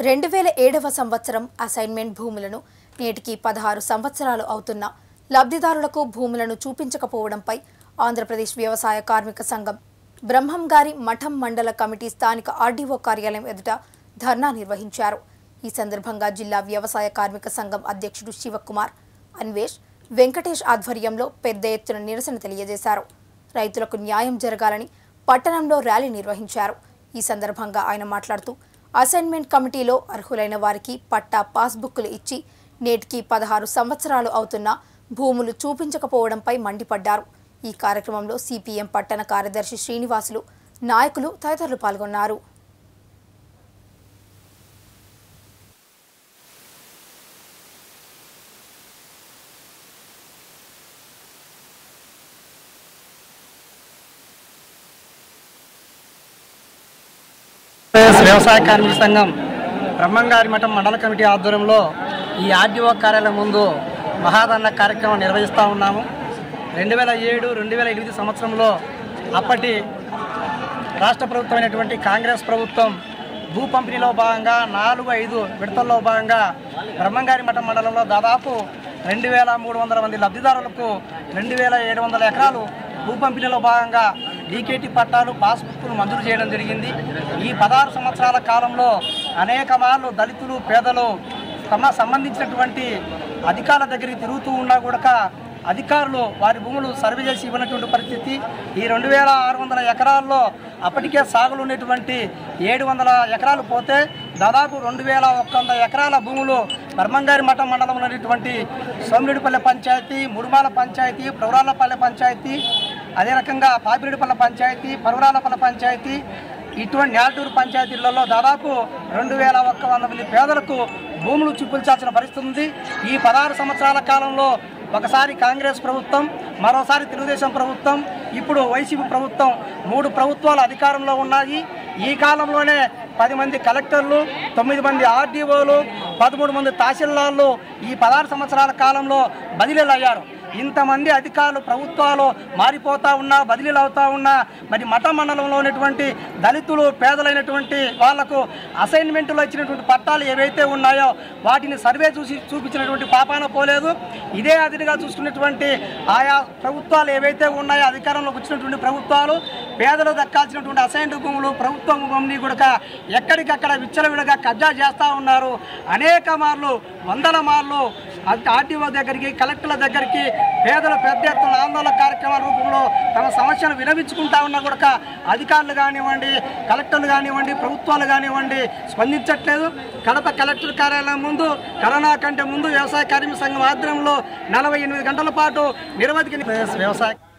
రెండు వేల ఏడవ సంవత్సరం అసైన్మెంట్ భూములను నేటికి పదహారు సంవత్సరాలు అవుతున్న లబ్ధిదారులకు భూములను చూపించకపోవడంపై ఆంధ్రప్రదేశ్ వ్యవసాయ కార్మిక సంఘం బ్రహ్మంగారి మఠం మండల కమిటీ స్థానిక ఆర్డీఓ కార్యాలయం ఎదుట ధర్నా నిర్వహించారు ఈ సందర్భంగా జిల్లా వ్యవసాయ కార్మిక సంఘం అధ్యక్షుడు శివకుమార్ అన్వేష్ వెంకటేష్ ఆధ్వర్యంలో పెద్ద ఎత్తున నిరసన తెలియజేశారు రైతులకు న్యాయం జరగాలని పట్టణంలో ర్యాలీ నిర్వహించారు ఈ సందర్భంగా ఆయన మాట్లాడుతూ అసైన్మెంట్ కమిటీలో అర్హులైన వారికి పట్టా పాస్బుక్లు ఇచ్చి నేటికి పదహారు సంవత్సరాలు అవుతున్న భూములు చూపించకపోవడంపై మండిపడ్డారు ఈ కార్యక్రమంలో సిపిఎం పట్టణ కార్యదర్శి శ్రీనివాసులు నాయకులు తదితరులు పాల్గొన్నారు ఆంధ్రప్రదేశ్ వ్యవసాయ కార్మిక సంఘం బ్రహ్మంగారి మఠం మండల కమిటీ ఆధ్వర్యంలో ఈ ఆర్డీఓ కార్యాలయం ముందు మహాధరణ కార్యక్రమం నిర్వహిస్తూ ఉన్నాము రెండు వేల ఏడు రెండు వేల ఎనిమిది సంవత్సరంలో అప్పటి రాష్ట్ర ప్రభుత్వమైనటువంటి కాంగ్రెస్ ప్రభుత్వం భూ పంపిణీలో భాగంగా నాలుగు ఐదు విడతల్లో భాగంగా బ్రహ్మంగారి మఠం మండలంలో దాదాపు రెండు వేల మూడు వందల మంది లబ్ధిదారులకు రెండు వేల ఏడు వందల ఎకరాలు భూ పంపిణీలో భాగంగా డీకేటీ పట్టాలు పాస్బుక్లు మంజూరు చేయడం జరిగింది ఈ పదహారు సంవత్సరాల కాలంలో అనేక మార్లు దళితులు పేదలు తమ సంబంధించినటువంటి అధికారుల దగ్గరికి తిరుగుతూ ఉన్నా కూడా అధికారులు వారి భూములు సర్వే చేసి ఇవ్వనటువంటి పరిస్థితి ఈ రెండు వేల ఆరు వందల ఎకరాల్లో అప్పటికే సాగులు ఉన్నటువంటి ఏడు వందల ఎకరాలు పోతే దాదాపు రెండు వేల ఒక్క వంద ఎకరాల భూములు బర్మంగారి మఠం మండలంలో ఉన్నటువంటి సోమిరెడ్డిపల్లె పంచాయతీ ముడుమాల పంచాయతీ ప్రవరాలపల్లె పంచాయతీ అదే రకంగా పాపిరెడ్డిపల్లె పంచాయతీ పరువరాలపల్లె పంచాయతీ ఇటువంటి నేటూరు పంచాయతీలలో దాదాపు రెండు వేల ఒక్క వంద మంది పేదలకు భూములు చూపించాల్సిన పరిస్థితి ఉంది ఈ పదహారు సంవత్సరాల కాలంలో ఒకసారి కాంగ్రెస్ ప్రభుత్వం మరోసారి తెలుగుదేశం ప్రభుత్వం ఇప్పుడు వైసీపీ ప్రభుత్వం మూడు ప్రభుత్వాలు అధికారంలో ఉన్నాయి ఈ కాలంలోనే పది మంది కలెక్టర్లు తొమ్మిది మంది ఆర్డీఓలు పదమూడు మంది తహసీల్దార్లు ఈ పదహారు సంవత్సరాల కాలంలో బదిలీలు అయ్యారు ఇంతమంది అధికారులు ప్రభుత్వాలు మారిపోతా ఉన్నా బదిలీలు అవుతా ఉన్నా మరి మఠ మండలంలో ఉన్నటువంటి దళితులు పేదలైనటువంటి వాళ్లకు అసైన్మెంట్లో ఇచ్చినటువంటి పట్టాలు ఏవైతే ఉన్నాయో వాటిని సర్వే చూసి చూపించినటువంటి పాపాన పోలేదు ఇదే అదిగా చూసుకున్నటువంటి ఆయా ప్రభుత్వాలు ఏవైతే ఉన్నాయో అధికారంలోకి వచ్చినటువంటి ప్రభుత్వాలు పేదలు దక్కాల్సినటువంటి అసైన్డ్ భూములు ప్రభుత్వం భూమిని కూడా ఎక్కడికక్కడ విచ్చలవిడగా కబ్జా చేస్తూ ఉన్నారు అనేక మార్లు వందల మార్లు ఆర్టీఓ దగ్గరికి కలెక్టర్ల దగ్గరికి పేదలు పెద్ద ఎత్తున ఆందోళన కార్యక్రమాల రూపంలో తమ సమస్యను వినవించుకుంటా ఉన్నా కూడా అధికారులు కానివ్వండి కలెక్టర్లు కానివ్వండి ప్రభుత్వాలు కానివ్వండి స్పందించట్లేదు కడప కలెక్టర్ కార్యాలయం ముందు కరోనా కంటే ముందు వ్యవసాయ కార్మిక సంఘం ఆధ్వర్యంలో నలభై ఎనిమిది గంటల పాటు నిరవధిక వ్యవసాయ